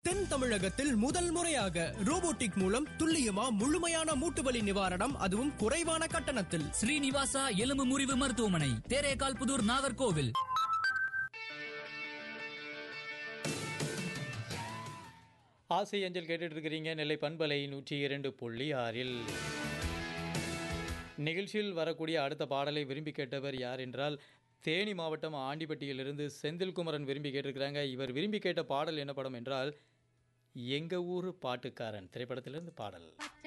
தென் தமிழகத்தில் முதல் முறையாக ரோபோட்டிக் மூலம் துல்லியமா முழுமையான மூட்டு வலி நிவாரணம் அதுவும் குறைவான கட்டணத்தில் ஸ்ரீனிவாசா எலும்பு முறிவு மருத்துவமனை தேரேகால் புதூர் நாகர்கோவில் ஆசை அஞ்சல் கேட்டுட்டு இருக்கிறீங்க நெல்லை பண்பலை நூற்றி இரண்டு புள்ளி ஆறில் நிகழ்ச்சியில் வரக்கூடிய அடுத்த பாடலை விரும்பி கேட்டவர் யார் என்றால் தேனி மாவட்டம் ஆண்டிப்பட்டியிலிருந்து செந்தில்குமரன் விரும்பி கேட்டிருக்கிறாங்க இவர் விரும்பி கேட்ட பாடல் என்ன படம் என்றால் எங்க ஊர் பாட்டுக்காரன் திரைப்படத்திலிருந்து பாடல்